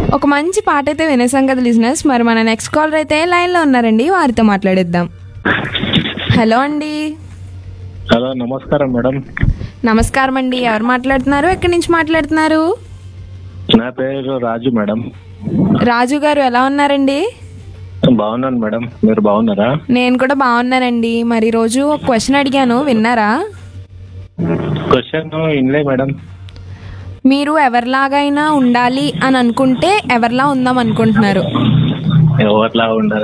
ఒక మంచి పాట అయితే వినేసాం కదా లిజినెస్ మరి మన నెక్స్ట్ కాలర్ అయితే లైన్లో ఉన్నారండి వారితో మాట్లాడేద్దాం హలో అండి హలో నమస్కారం మేడం నమస్కారం అండి ఎవరు మాట్లాడుతున్నారు ఎక్కడి నుంచి మాట్లాడుతున్నారు నా పేరు రాజు మేడం రాజు గారు ఎలా ఉన్నారండి బాగున్నాను మేడం మీరు బాగున్నారా నేను కూడా బాగున్నానండి మరి రోజు ఒక క్వశ్చన్ అడిగాను విన్నారా క్వశ్చన్ ఇన్లే మేడం మీరు ఎవరిలాగైనా ఉండాలి అని అనుకుంటే ఎవరిలా ఉందాం అనుకుంటున్నారు ఎవరిలా ఉండాలి